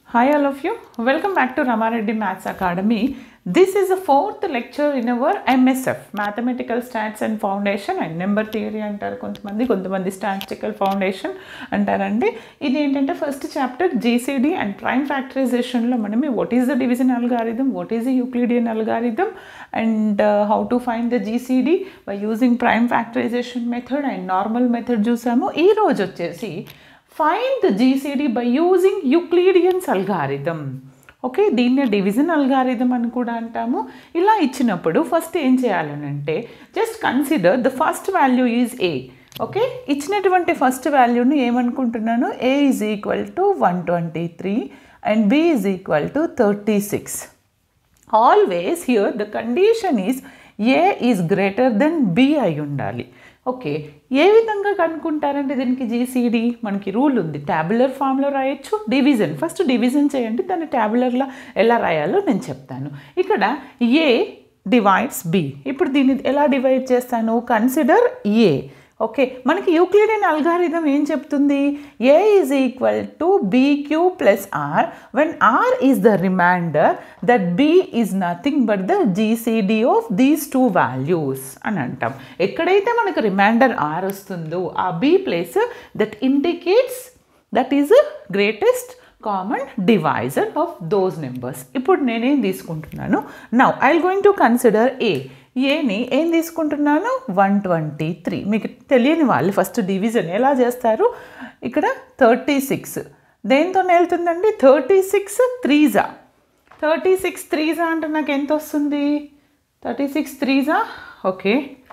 Hi all of you. Welcome back to Ramareddy Maths Academy. This is the fourth lecture in our MSF Mathematical Stats and Foundation and Number Theory అంటారు కొంతమంది కొంతమంది statistical foundation అంటారండి ఇది ఏంటంటే first chapter GCD and prime ఫ్యాక్టరైజేషన్లో మనం what is the division algorithm what is the Euclidean algorithm and how to find the GCD by using prime factorization method and normal method చూసాము ఈ రోజు వచ్చేసి find the GCD by using Euclidean's algorithm okay దీన్నే division algorithm అని కూడా అంటాము ఇలా ఇచ్చినప్పుడు ఫస్ట్ ఏం చేయాలనంటే just consider the first value is A okay ఇచ్చినటువంటి ఫస్ట్ వాల్యూని ఏమనుకుంటున్నాను ఏ is equal to one twenty three and B is equal to thirty six always here the condition is A is greater then B అయి ఉండాలి okay ఏ విధంగా కనుక్కుంటారంటే దీనికి GCD మనకి rule ఉంది tabular ఫామ్లో రాయొచ్చు డివిజన్ ఫస్ట్ డివిజన్ చేయండి దాన్ని ట్యాబులర్లో ఎలా రాయాలో నేను చెప్తాను ఇక్కడ ఏ డివైడ్స్ బి ఇప్పుడు దీన్ని ఎలా డివైడ్ చేస్తాను కన్సిడర్ ఏ ఓకే మనకి యూక్లిడియన్ అల్గారిథం ఏం చెప్తుంది A is equal to BQ plus R when R is the remainder that B is nothing but the GCD of these two values అని అంటాం ఎక్కడైతే మనకు రిమైండర్ ఆర్ వస్తుందో ఆ B place that indicates that is greatest common divisor of those numbers ఇప్పుడు నేనేం తీసుకుంటున్నాను now I going to consider A ఏని ఏం తీసుకుంటున్నాను వన్ ట్వంటీ త్రీ మీకు తెలియని వాళ్ళు ఫస్ట్ డివిజన్ ఎలా చేస్తారు ఇక్కడ థర్టీ సిక్స్ దేంతో వెళ్తుందండి థర్టీ సిక్స్ త్రీజా థర్టీ సిక్స్ త్రీజా అంటే నాకు ఎంత వస్తుంది థర్టీ సిక్స్ త్రీజా okay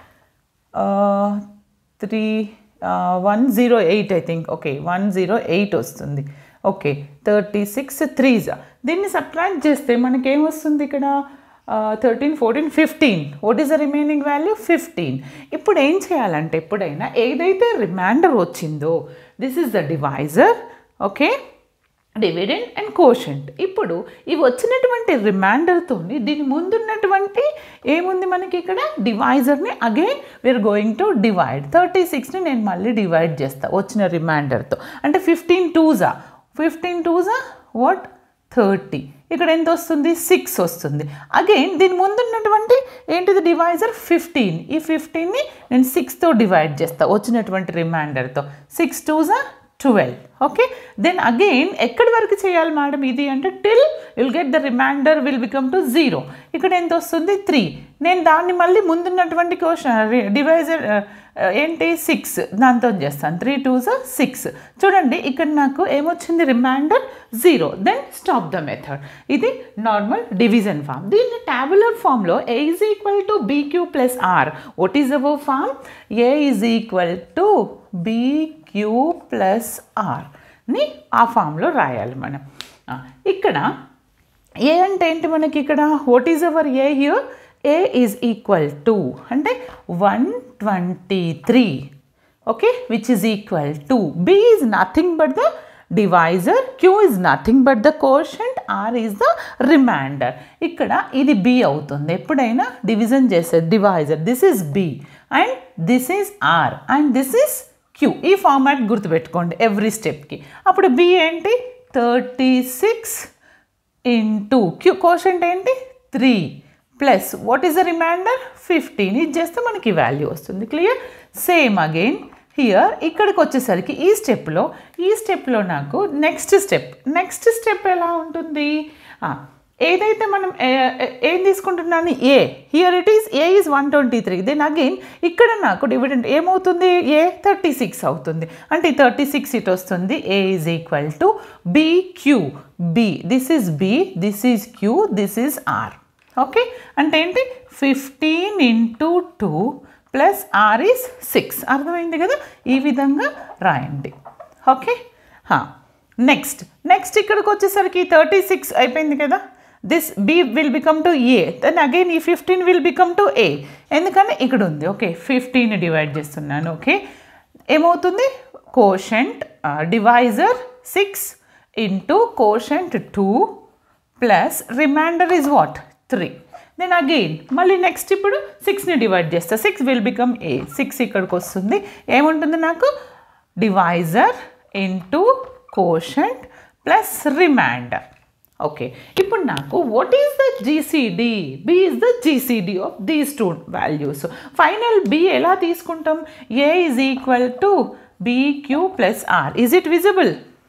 three one zero eight I think okay one zero eight వస్తుంది ఓకే థర్టీ సిక్స్ త్రీజా దీన్ని సబ్ట్రాక్ట్ చేస్తే మనకేం వస్తుంది ఇక్కడ thirteen fourteen fifteen what is the remaining value fifteen ఇప్పుడు ఏం చేయాలంటే ఎప్పుడైనా ఏదైతే రిమైండర్ వచ్చిందో this is the divisor okay dividend and quotient ఇప్పుడు ఇవి వచ్చినటువంటి రిమైండర్తో దీని ముందున్నటువంటి ఏముంది మనకి ఇక్కడ డివైజర్ని again we are going to divide thirty సిక్స్ని నేను మళ్ళీ డివైడ్ చేస్తా వచ్చిన రిమైండర్తో అంటే ఫిఫ్టీన్ టూజా ఫిఫ్టీన్ టూజా వాట్ థర్టీ ఇక్కడ ఎంత వస్తుంది సిక్స్ వస్తుంది అగైన్ దీని ముందున్నటువంటి ఏంటిది డివైజర్ ఫిఫ్టీన్ ఈ ఫిఫ్టీన్ని నేను సిక్స్తో డివైడ్ చేస్తా వచ్చినటువంటి రిమైండర్తో సిక్స్ టూజా ట్వెల్వ్ ఓకే దెన్ అగైన్ ఎక్కడి వరకు చేయాలి మేడం ఇది అంటే till will get the remainder will become to zero ఇక్కడ ఎంత వస్తుంది త్రీ నేను దాన్ని మళ్ళీ ముందున్నటువంటి క్వశ్చన్ డివైజర్ ఏంటి సిక్స్ దాంతో చేస్తాను త్రీ టూస్ సిక్స్ చూడండి ఇక్కడ నాకు ఏమొచ్చింది remainder zero then stop the method ఇది నార్మల్ డివిజన్ ఫామ్ దీన్ని ట్యాబులర్ ఫామ్లో A is equal to BQ plus R what is our form A is equal to BQ plus ఆర్ని ఆ ఫామ్లో రాయాలి మనం ఇక్కడ ఏ అంటే ఏంటి మనకి ఇక్కడ what is our a here a is equal to అంటే one twenty three okay which is equal to b is nothing but the divisor q is nothing but the quotient r is the remainder ఇక్కడ ఇది b అవుతుంది ఎప్పుడైనా division చేసేది divisor this is b and this is r and this is q ఈ format గుర్తుపెట్టుకోండి every స్టెప్కి అప్పుడు b ఏంటి thirty six into q quotient ఏంటి three plus what is the remainder fifteen ఇది చేస్తే మనకి వాల్యూ వస్తుంది క్లియర్ సేమ్ అగైన్ హియర్ ఇక్కడికి వచ్చేసరికి ఈ స్టెప్లో ఈ స్టెప్లో నాకు నెక్స్ట్ స్టెప్ నెక్స్ట్ స్టెప్ ఎలా ఉంటుంది ఏదైతే మనం ఏం తీసుకుంటున్నాను a here it is a is one twenty three then again ఇక్కడ నాకు డివిడెంట్ ఏమవుతుంది ఏ థర్టీ సిక్స్ అవుతుంది అంటే థర్టీ సిక్స్ ఇట్ వస్తుంది a is equal to b q b this is b this is q this is r okay అంటే ఏంటి fifteen into two plus r is six అర్థమైంది కదా ఈ విధంగా రాయండి ఓకే నెక్స్ట్ నెక్స్ట్ ఇక్కడికి వచ్చేసరికి థర్టీ సిక్స్ అయిపోయింది కదా this b will become to a then again ఈ fifteen will become to a ఎందుకని ఇక్కడ ఉంది ఓకే ఫిఫ్టీన్ డివైడ్ చేస్తున్నాను ఓకే ఏమవుతుంది quotient divisor six into quotient two plus remainder is what three then again మళ్ళీ next ఇప్పుడు సిక్స్ని divide చేస్తా six will become a six ఇక్కడికి వస్తుంది ఏముంటుంది నాకు divisor into quotient plus remainder okay ఇప్పుడు నాకు what is the GCD b is the GCD of these two values final b ఎలా తీసుకుంటాం a is equal to BQ plus r is it visible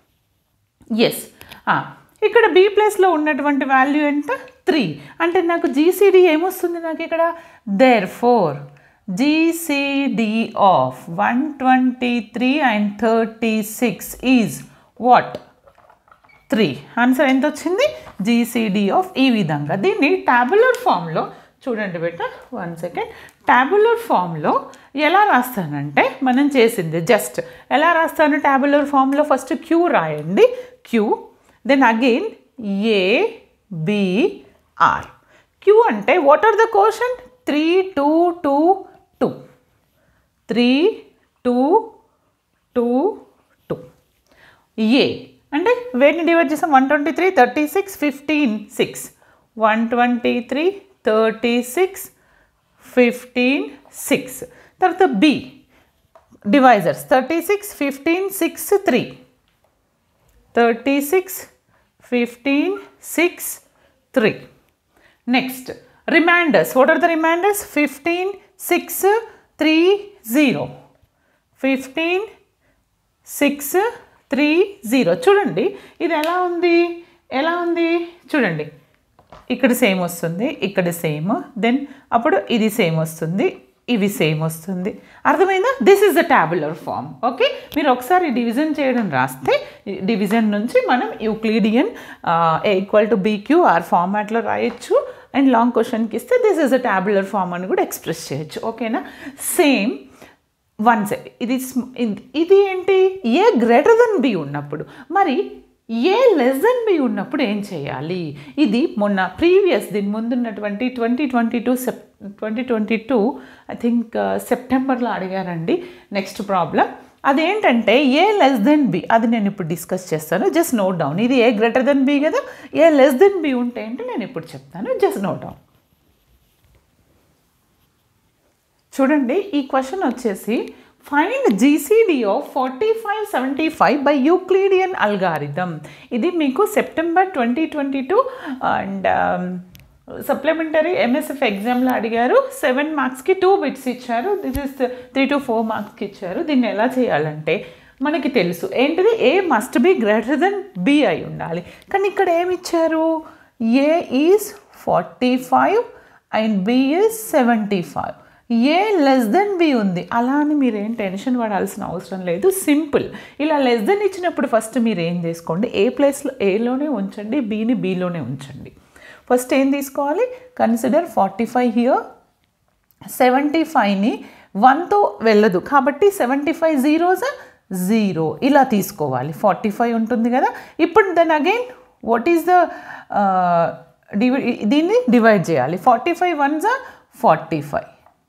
yes ఇక్కడ b ప్లస్లో ఉన్నటువంటి value ఎంత three అంటే నాకు జీసీడీ ఏమొస్తుంది నాకు ఇక్కడ therefore GCD of one twenty three and thirty six is what three answer ఎంత వచ్చింది జీసీడీ ఆఫ్ ఈ విధంగా దీన్ని ట్యాబులర్ ఫామ్లో చూడండి బెట వన్ సెకండ్ ట్యాబులర్ ఫామ్లో ఎలా రాస్తానంటే మనం చేసింది జస్ట్ ఎలా రాస్తాను ట్యాబులర్ ఫామ్లో ఫస్ట్ క్యూ రాయండి q then again a b r q అంటే what are the question three two two two three two two two a అంటే వేటిని డివైడ్ చేసాం one twenty three thirty six fifteen six one twenty three thirty six fifteen six తర్వాత b divisors thirty six fifteen six three thirty six fifteen six three next remainders what are the remainders fifteen six three zero fifteen six three zero చూడండి ఇది ఎలా ఉంది ఎలా ఉంది చూడండి ఇక్కడ same వస్తుంది ఇక్కడ సేమ్ దెన్ అప్పుడు ఇది సేమ్ వస్తుంది ఇవి సేమ్ వస్తుంది అర్థమైందా this is the tabular form okay మీరు ఒకసారి డివిజన్ చేయడం రాస్తే డివిజన్ నుంచి మనం Euclidean a equal to b q r ఫార్మాట్లో రాయొచ్చు అండ్ లాంగ్ క్వశ్చన్కి ఇస్తే this is a tabular form అని కూడా ఎక్స్ప్రెస్ చేయొచ్చు ఓకేనా సేమ్ వన్ సెకండ్ ఇది స్మ్- ఇది- ఇది ఏంటి ఏ గ్రేటర్ దెన్ బి ఉన్నప్పుడు మరి ఏ లెస్ దెన్ బి ఉన్నప్పుడు ఏం చేయాలి ఇది మొన్న ప్రీవియస్ దీని ముందున్నటువంటి twenty twenty two Sep twenty twenty two I think సెప్టెంబర్లో అడిగారండి నెక్స్ట్ ప్రాబ్లం అదేంటంటే ఏ లెస్ దెన్ బి అది నేను ఇప్పుడు డిస్కస్ చేస్తాను జస్ట్ నోట్ డౌన్ ఇది ఏ గ్రేటర్ దెన్ బి కదా ఏ లెస్ దెన్ బి ఉంటే ఏంటో నేను ఇప్పుడు చెప్తాను జస్ట్ నోట్ డౌన్ చూడండి ఈ క్వశ్చన్ వచ్చేసి find GCD of forty five seventy five by Euclidean algorithm ఇది మీకు September twenty twenty two and supplementary MSF ఎగ్జామ్లో అడిగారు సెవెన్ మార్క్స్కి టూ బిట్స్ ఇచ్చారు this is three to four మార్క్స్కి ఇచ్చారు దీన్ని ఎలా చేయాలంటే మనకి తెలుసు ఏంటిది a must be greater then B అయి ఉండాలి కానీ ఇక్కడ ఏమి ఇచ్చారు a is forty five and B is seventy five a less than b ఉంది అలా అని మీరు ఏం టెన్షన్ పడాల్సిన అవసరం లేదు సింపుల్ ఇలా లెస్ దెన్ ఇచ్చినప్పుడు ఫస్ట్ మీరు ఏం చేసుకోండి ఏ ప్లేస్లో ఏలోనే ఉంచండి బీని బీలోనే ఉంచండి ఫస్ట్ ఏం తీసుకోవాలి consider forty five here seventy ఫైవ్ని వన్తో వెళ్ళదు కాబట్టి సెవెంటీ ఫైవ్ జీరోస్ జీరో ఇలా తీసుకోవాలి ఫార్టీ ఫైవ్ ఉంటుంది కదా ఇప్పుడు then again what is the డివి దీన్ని డివైడ్ చేయాలి forty five ones forty five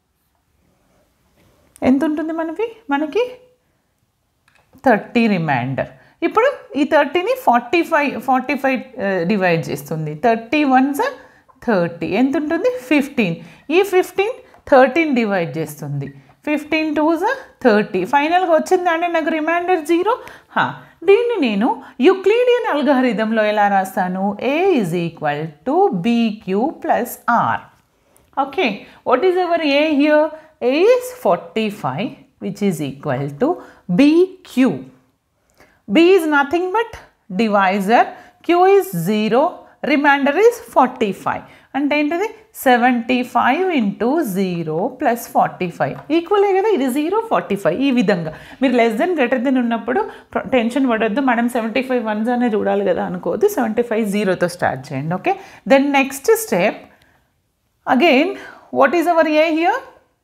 ఎంత ఉంటుంది మనకి మనకి థర్టీ రిమైండర్ ఇప్పుడు ఈ థర్టీని forty five forty five divide చేస్తుంది థర్టీ వన్స్ థర్టీ ఎంత ఉంటుంది ఫిఫ్టీన్ ఈ ఫిఫ్టీన్ థర్టీన్ డివైడ్ చేస్తుంది ఫిఫ్టీన్ టూస్ థర్టీ ఫైనల్గా వచ్చిందంటే నాకు రిమైండర్ జీరో దీన్ని నేను యుక్లీడియన్ అల్గారిథంలో ఎలా రాస్తాను a is equal to BQ plus r Okay, what is our A here? A is 45 which is equal to BQ. B is nothing but divisor, Q is 0, remainder is 45. అంటే ఏంటిది seventy five into zero plus forty five ఈక్వలే కదా ఇది zero forty five ఈ విధంగా మీరు less than greater than ఉన్నప్పుడు tension పడొద్దు మనం సెవెంటీ ఫైవ్ వన్స్ అనే చూడాలి కదా అనుకోవద్దు సెవెంటీ ఫైవ్ జీరోతో స్టార్ట్ చేయండి okay then next step again what is our a here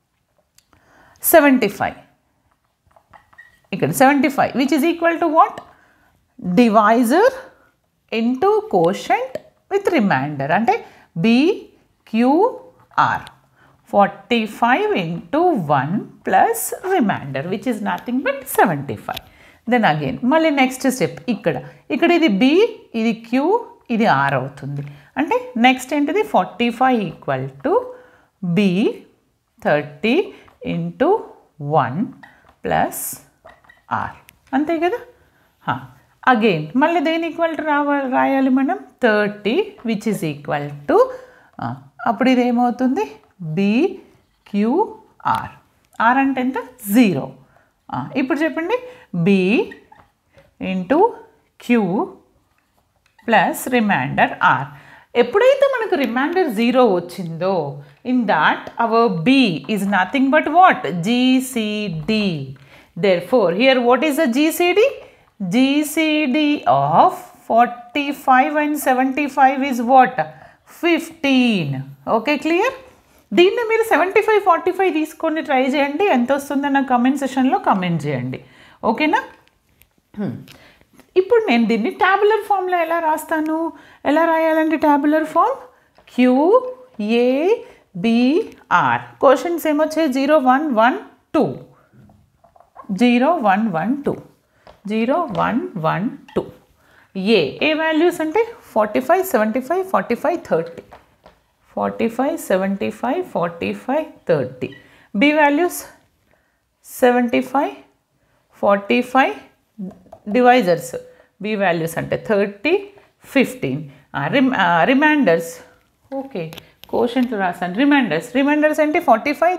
75 ఇక్కడ 75 which is equal to what divisor into quotient with remainder అంటే b q r 45 into 1 plus remainder which is nothing but 75 then again మళ్ళీ next step ఇక్కడ ఇక్కడ ఇది B ఇది queue ఇది are అవుతుంది అంటే నెక్స్ట్ ఏంటిది forty five equal to b thirty into one plus r అంతే కదా హా. అగైన్ మళ్ళీ దేని ఈక్వల్ టు రావాలి రాయాలి మనం thirty which is equal to అప్పుడు ఇది ఏమవుతుంది బిక్యూఆర్ ఆర్ అంటే ఎంత జీరో ఇప్పుడు చెప్పండి b into q plus remainder r ఎప్పుడైతే మనకు రిమైండర్ జీరో వచ్చిందో in that our b is nothing but what GCD therefore here what is the GCD GCD of forty five and seventy five is what fifteen okay clear దీన్ని మీరు seventy five forty five తీసుకొని try చేయండి ఎంత వస్తుందో నా comment సెషన్లో comment చేయండి ఓకేనా హ్మ్. ఇప్పుడు నేను దీన్ని ట్యాబులర్ ఫామ్లో ఎలా రాస్తాను ఎలా రాయాలండి tabular form q a b r questions ఏమొచ్చాయి zero one one two zero one one two zero one one two a a values అంటే forty five seventy five forty five thirty forty five seventy five forty five thirty b values seventy five forty five divisors b values అంటే thirty fifteen remainders okay కోషంట్లు రాసాను remainders remainders అంటే forty five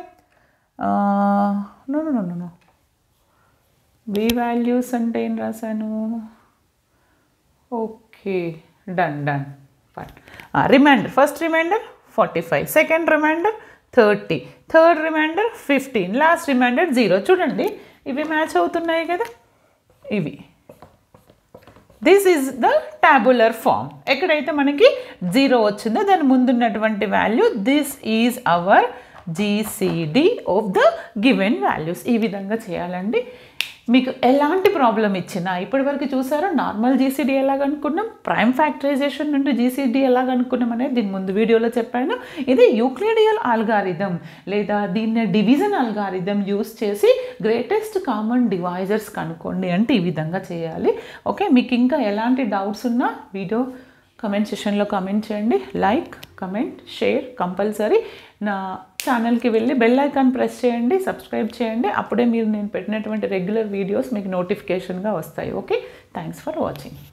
no no no no b values అంటే ఏం రాశాను okay done done fine remainder first remainder forty five second remainder thirty third remainder fifteen last remainder zero చూడండి ఇవి match అవుతున్నాయి కదా ఇవి this is the tabular form ఎక్కడైతే మనకి జీరో వచ్చిందో దాని ముందున్నటువంటి value this is our GCD of the given values ఈ విధంగా చేయాలండి మీకు ఎలాంటి ప్రాబ్లం ఇచ్చినా ఇప్పటివరకు చూసారా నార్మల్ జీసీడీ ఎలా కనుక్కున్నాం ప్రైమ్ ఫ్యాక్టరైజేషన్ నుండి జీసీడీ ఎలా కనుక్కున్నాం అనేది దీని ముందు వీడియోలో చెప్పాను ఇది యూక్లిడియల్ ఆల్గారిథం లేదా దీన్ని డివిజన్ ఆల్గారిథం యూస్ చేసి గ్రేటెస్ట్ కామన్ డివైజర్స్ కనుక్కోండి అంటే ఈ విధంగా చేయాలి ఓకే మీకు ఇంకా ఎలాంటి డౌట్స్ ఉన్నా వీడియో కమెంట్ సెషన్లో కమెంట్ చేయండి లైక్ కమెంట్ షేర్ కంపల్సరీ నా ఛానల్కి వెళ్ళి బెల్ ఐకాన్ ప్రెస్ చేయండి సబ్స్క్రైబ్ చేయండి అప్పుడే మీరు నేను పెట్టినటువంటి రెగ్యులర్ వీడియోస్ మీకు నోటిఫికేషన్గా వస్తాయి ఓకే థ్యాంక్స్ ఫర్ వాచింగ్